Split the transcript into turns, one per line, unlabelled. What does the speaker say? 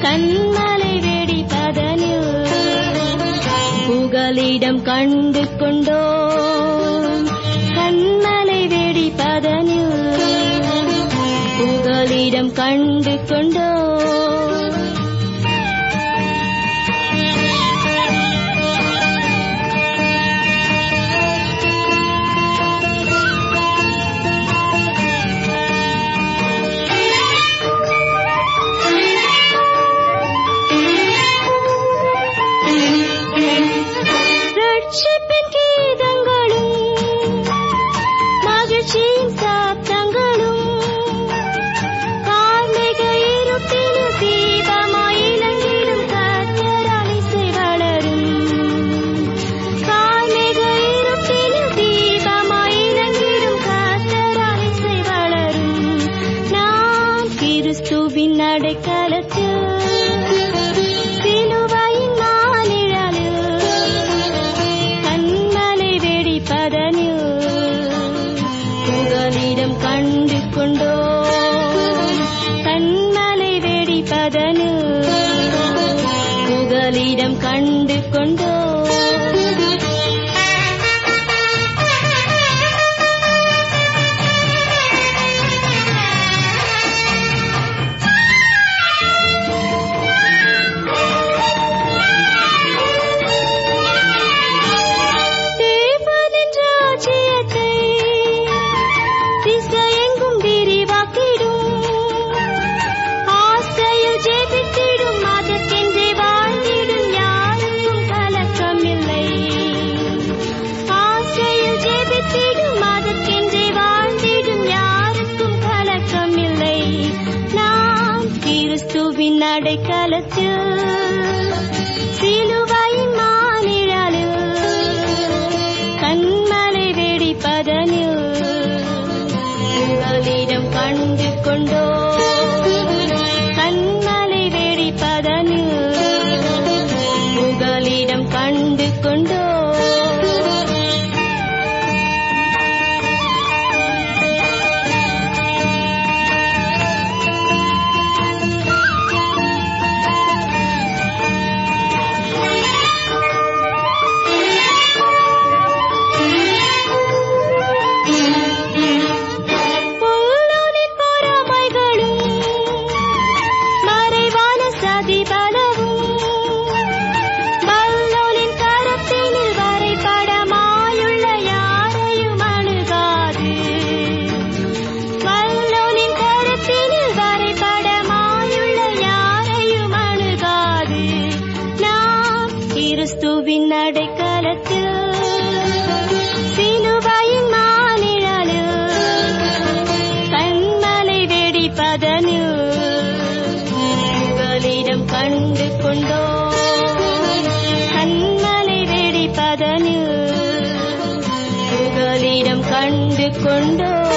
கண்மலை வெடிப்பதனில் புகலிடம் கண்டு கொண்டோம் கண்மலை வெடிப்பதனில் புகலிடம் கண்டு கொண்டோம் ரட்சிப்பின் கீதங்களும் மகிழ்ச்சியின் சாத்தங்களும் கார்மிக இருப்பினில் தீபமாய் இலங்கிடும் கத்தரால் இசை வளரும் கார்மிக இருப்பினில் தீபமாய் இலங்கிடும் கத்தரால் இசை வளரும் நாம் கிறிஸ்துவின் அடைக்கலத்தில் சிலுவையின் மாநிழலில் கண்மலை வெடிப்பதனில் புகலிடம் கண்டு கொண்டோம் கண்மலை வெடிப்பதனில் புகலிடம் கண்டு கொண்டோம் தேவனின் ராஜ்யத்தை திசையெங்கும் விரிவாக்கிடும் ஆசையில் ஜெபித்திடும் அதற்கென்றே வாழ்ந்திடும் யாருக்கும் கலக்கமில்லை ஆசையில் ஜெபித்திடும் அதற்கென்றே வாழ்ந்திடும் யாருக்கும் கலக்கமில்லை நாம் கிறிஸ்துவின் அடைக்கலத்தில் சிலுவையின் மாநிழலில் கண்மலை வெடிப்பதனில் புகலிடம் கண்டு கொண்டோம் கண்மலை வெடிப்பதனில் புகலிடம் கண்டு கொண்டோம் பொல்லானின் பொறாமைகளும் மறைவான சதிபலவும் வல்லோனின் கரத்தினில் வரைபடமாயுள்ள யாரையும் அணுகாது வல்லோனின் கரத்தினில் வரைபடமாயுள்ள யாரையும் அணுகாது நாம் கிறிஸ்துவின் அடைக்கலத்தில் சிலுவையின் மாநிழலில் கண்மலை வெடிப்பதனில் புகலிடம் கண்டு கொண்டோம் கண்மலை வெடிப்பதனில் புகலிடம் கண்டு கொண்டோம்